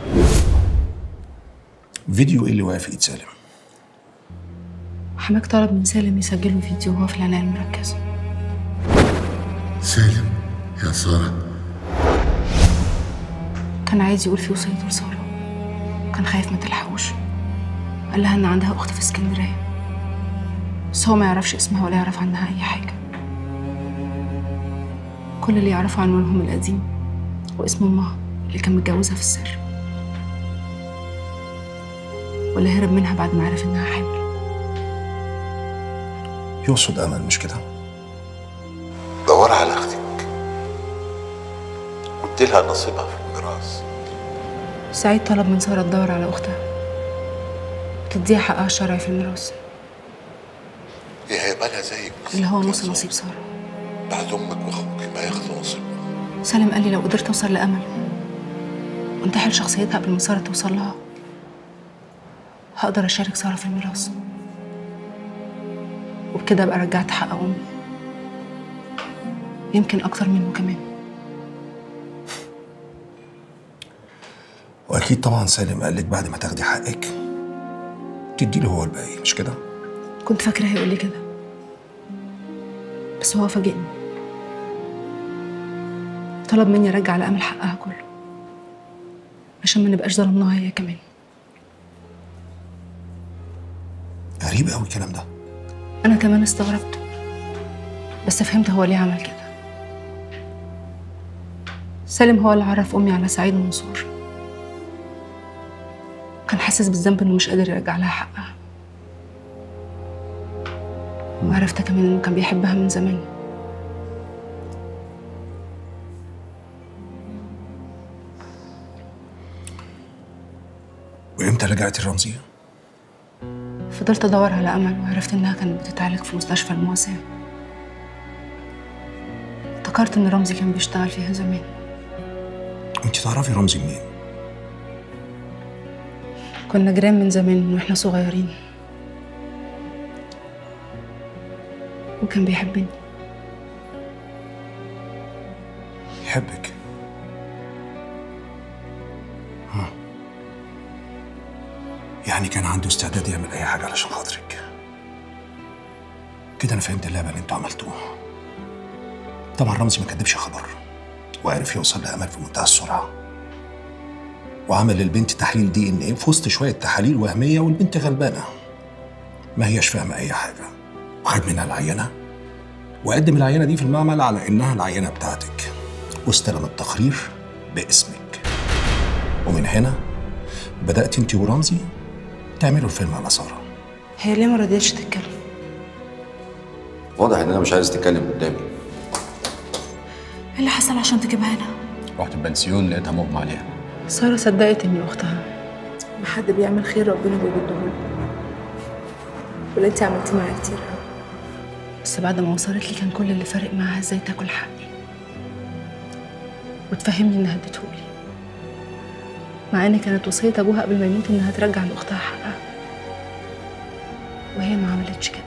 فيديو ايه اللي واقع في ايد سالم حماك طلب من سالم يسجله فيديو وهو في العناية المركزة سالم يا سارة كان عايز يقول فيه وصيته لسارة كان خايف ما تلحقوش قال لها إن عندها أخت في اسكندرية بس هو ما يعرفش اسمها ولا يعرف عنها أي حاجة كل اللي يعرفه عنوانهم القديم واسم أمها اللي كان متجوزها في السر واللي هرب منها بعد ما عرف إنها حامل يقصد امل مش كده دور على اختك وادي لها نصيبها في الميراث سعيد طلب من سارة تدور على أختها وتديها حقها الشرعي في الميراث هي هيبقى زيك اللي هو نص نصيب سارة بعد امك واخوك ما ياخدوا نصيبهم سالم قال لي لو قدرت أوصل لأمل وانتحل شخصيتها قبل ما سارة توصل لها هقدر أشارك سارة في الميراث وبكده أبقى رجعت حق أمي يمكن أكتر منه كمان واكيد طبعا سالم قال لك بعد ما تاخدي حقك تدي له هو الباقي مش كده كنت فاكرة هيقول لي كده بس هو فاجئني طلب مني أرجع لأمل حقها كله عشان ما نبقاش ظلمناها هي كمان غريب قوي الكلام ده أنا كمان استغربت بس فهمت هو ليه عمل كده سالم هو اللي عرف أمي على سعيد منصور كان حاسس بالذنب إنه مش قادر يرجع لها حقها وعرفت كمان إنه كان بيحبها من زمان وامتى رجعتي الرمزيه فضلت أدور على أمل وعرفت إنها كانت بتتعالج في مستشفى المواساة افتكرت إن رمزي كان بيشتغل فيها زمان انت تعرفي رمزي منين كنا جيران من زمان من واحنا صغيرين وكان بيحبني يحبك ها. يعني كان عنده استعداد يعمل اي حاجه علشان خاطرك كده انا فهمت اللعبه اللي انتوا عملتوها طبعا رمزي ما كدبش خبر وعرف يوصل لامل في منتهى السرعه وعمل للبنت تحليل دي ان ايه في وسط شويه تحاليل وهميه والبنت غلبانه ما هياش فاهمه اي حاجه وخد منها العينه وقدم العينه دي في المعمل على انها العينه بتاعتك واستلم التقرير باسمك ومن هنا بدات انت ورمزي تعملوا الفيلم على ساره هي ليه ما رضيتش تتكلم واضح انها مش عايزه تتكلم قدامي ايه اللي حصل عشان تجيبها هنا رحت البنسيون لقيتها مغمى عليها ساره صدقت اني اختها ما حد بيعمل خير ربنا بيرده له واللي انت عملتيه معايا كتير قوي بس بعد ما وصلت لي كان كل اللي فارق معاها ازاي تاكل حقي وتفهمني انها اديتهولي مع ان كانت وصيه ابوها قبل ما يموت انها ترجع لاختها حقها وهي ما عملتش كده